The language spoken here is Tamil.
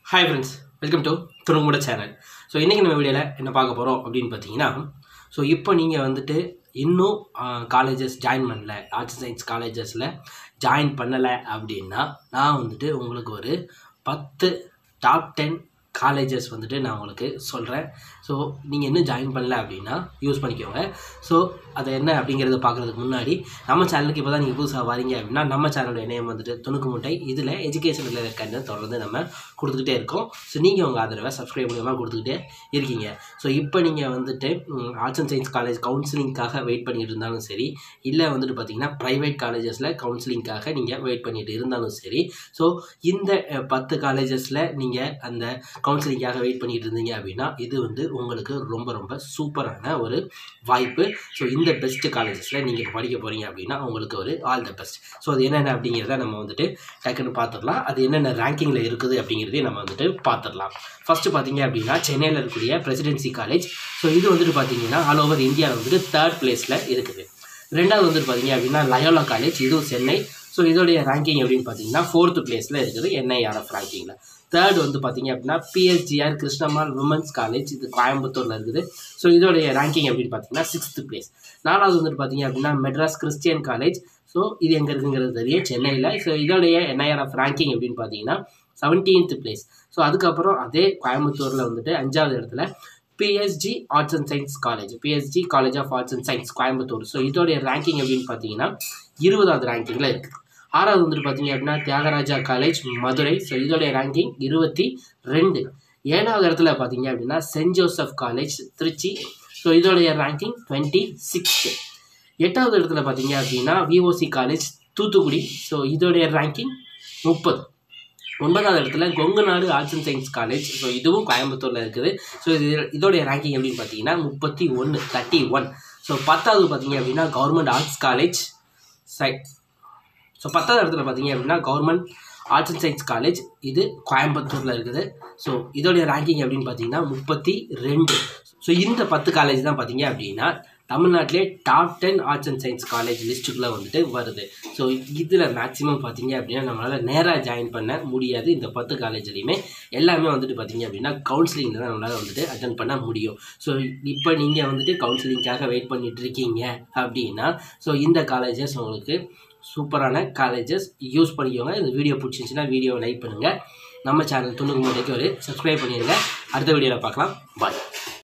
ஹாய் ஃப்ரெண்ட்ஸ் வெல்கம் டு துணுங்குட சேனல் ஸோ இன்றைக்கி நம்ம வீடியோவில் என்ன பார்க்க போகிறோம் அப்படின்னு பார்த்தீங்கன்னா ஸோ இப்போ நீங்கள் வந்துட்டு இன்னும் காலேஜஸ் ஜாயின் பண்ணல ஆர்ட்ஸ் சயின்ஸ் காலேஜஸில் ஜாயின் பண்ணலை அப்படின்னா நான் வந்துட்டு உங்களுக்கு ஒரு பத்து டாப் டென் காலேஜஸ் வந்துட்டு நான் உங்களுக்கு சொல்கிறேன் ஸோ நீங்கள் இன்னும் ஜாயின் பண்ணல அப்படின்னா யூஸ் பண்ணிக்கோங்க ஸோ அது என்ன அப்படிங்கிறத பார்க்குறதுக்கு முன்னாடி நம்ம சேனலுக்கு இப்போ தான் நீங்கள் புதுசாக வரீங்க அப்படின்னா நம்ம சேனலோட நேம் வந்துட்டு துணுக்கு முட்டை இதில் எஜுகேஷன் ரிலேட்டட் கண்டென்ட் தொடர்ந்து நம்ம கொடுத்துக்கிட்டே இருக்கோம் ஸோ நீங்கள் உங்கள் ஆதரவை சப்ஸ்கிரைப் மூலியமாக கொடுத்துக்கிட்டே இருக்கீங்க ஸோ இப்போ நீங்கள் வந்துட்டு ஆர்ட்ஸ் அண்ட் சயின்ஸ் காலேஜ் கவுன்சிலிங்காக வெயிட் பண்ணிட்டு இருந்தாலும் சரி இல்லை வந்துட்டு பார்த்தீங்கன்னா ப்ரைவேட் காலேஜஸில் கவுன்சிலிங்காக நீங்கள் வெயிட் பண்ணிட்டு இருந்தாலும் சரி ஸோ இந்த அஹ், பத்து காலேஜஸில் நீங்கள் அந்த கவுன்சிலிங்காக வெயிட் பண்ணிட்டு இருந்தீங்க அப்படின்னா இது வந்து உங்களுக்கு ரொம்ப ரொம்ப சூப்பரான ஒரு வாய்ப்பு ஸோ இந்த பெஸ்ட் காலேஜஸில் நீங்கள் இப்போ படிக்க போகிறீங்க அப்படின்னா உங்களுக்கு ஒரு ஆல் த பெஸ்ட் ஸோ அது என்னென்ன அப்படிங்கிறத நம்ம வந்துட்டு டக்குன்னு பார்த்துடலாம் அது என்னென்ன ரேங்கிங்கில் இருக்குது அப்படிங்கிறதையும் நம்ம வந்துட்டு பார்த்துடலாம் ஃபஸ்ட்டு பார்த்தீங்க அப்படின்னா சென்னையில் இருக்கக்கூடிய பிரசிடென்சி காலேஜ் ஸோ இது வந்துட்டு பார்த்தீங்கன்னா ஆல் ஓவர் இந்தியாவில் வந்துட்டு தேர்ட் பிளேஸில் இருக்குது ரெண்டாவது வந்துட்டு பார்த்தீங்க அப்படின்னா லயோலா காலேஜ் இதுவும் சென்னை ஸோ இதோடைய ரேங்கிங் எப்படின்னு பார்த்தீங்கன்னா ஃபோர்த்து பிளேஸில் இருக்குது என்ஐஆர்எஃப் ரேங்கிங்கில் தேர்ட் வந்து பார்த்தீங்க அப்படின்னா பிஎஸ்ஜிஆர் கிருஷ்ணமால் விமன்ஸ் காலேஜ் இது கோயம்புத்தூரில் இருக்குது ஸோ இதோடைய ரேங்கிங் எப்படின்னு பார்த்தீங்கன்னா சிக்ஸ்த்து பிளேஸ் நாலாவது வந்துட்டு பார்த்தீங்க அப்படின்னா மெட்ராஸ் கிறிஸ்டியன் காலேஜ் ஸோ இது எங்கே இருக்குங்கிறது தெரியும் சென்னையில் ஸோ இதோடைய என்ஐஆர்எஃப் ரேங்கிங் எப்படின்னு பார்த்தீங்கன்னா செவன்டீன்த் பிளேஸ் ஸோ அதுக்கப்புறம் அதே கோயம்புத்தூரில் வந்துட்டு அஞ்சாவது இடத்துல PSG arts and science college PSG college of arts and science Coimbatore so இதோடைய ரேங்கிங் எப்படின்னு பார்த்தீங்கன்னா இருபதாவது ரேங்கிங்கில் இருக்குது ஆறாவது வந்துட்டு பார்த்தீங்க அப்படின்னா தியாகராஜா காலேஜ் மதுரை ஸோ இதோடைய ரேங்கிங் இருபத்தி ரெண்டு ஏழாவது இடத்துல பார்த்தீங்க அப்படின்னா saint Joseph college Tiruchi so இதோடைய ரேங்கிங் டுவெண்ட்டி சிக்ஸ்த்து எட்டாவது இடத்துல பார்த்தீங்க அப்படின்னா விஓசி காலேஜ் தூத்துக்குடி ஸோ இதோடைய ரேங்கிங் முப்பது ஒன்பதாவது இடத்துல Kongunadu arts and science college so இதுவும் கோயம்புத்தூரில் இருக்குது ஸோ இது இதோடைய ரேங்கிங் எப்படின்னு பார்த்தீங்கன்னா முப்பத்தி ஒன்று தேர்ட்டி ஒன் ஸோ பத்தாவது பார்த்தீங்க அப்படின்னா கவர்மெண்ட் ஆர்ட்ஸ் காலேஜ் சை ஸோ பத்தாவது இடத்துல பார்த்தீங்க அப்படின்னா government arts and science college இது கோயம்புத்தூரில் இருக்குது ஸோ இதோடைய ரேங்கிங் எப்படின்னு பார்த்தீங்கன்னா முப்பத்தி ரெண்டு ஸோ இந்த பத்து காலேஜ் தான் பார்த்தீங்க அப்படின்னா தமிழ்நாட்டிலே top ten arts and science college லிஸ்ட்டுக்குள்ளே வந்துட்டு வருது ஸோ இதில் மேக்ஸிமம் பார்த்தீங்க அப்படின்னா நம்மளால் நேராக ஜாயின் பண்ண முடியாது இந்த பத்து காலேஜ்லேயுமே எல்லாமே வந்துட்டு பார்த்தீங்க அப்படின்னா கவுன்சிலிங்கில் தான் நம்மளால் வந்துட்டு அட்டன் பண்ண முடியும் ஸோ இப்போ நீங்கள் வந்துட்டு கவுன்சிலிங்காக வெயிட் பண்ணிட்டு இருக்கீங்க அப்படின்னா ஸோ இந்த காலேஜஸ் உங்களுக்கு சூப்பரான காலேஜஸ் யூஸ் பண்ணிக்கோங்க இந்த வீடியோ பிடிச்சிருந்துச்சுன்னா வீடியோவை லைக் பண்ணுங்கள் நம்ம சேனல் துணுக்கு மூட்டைக்கு ஒரு சப்ஸ்கிரைப் பண்ணிடுங்க அடுத்த வீடியோவில் பார்க்கலாம் பாய்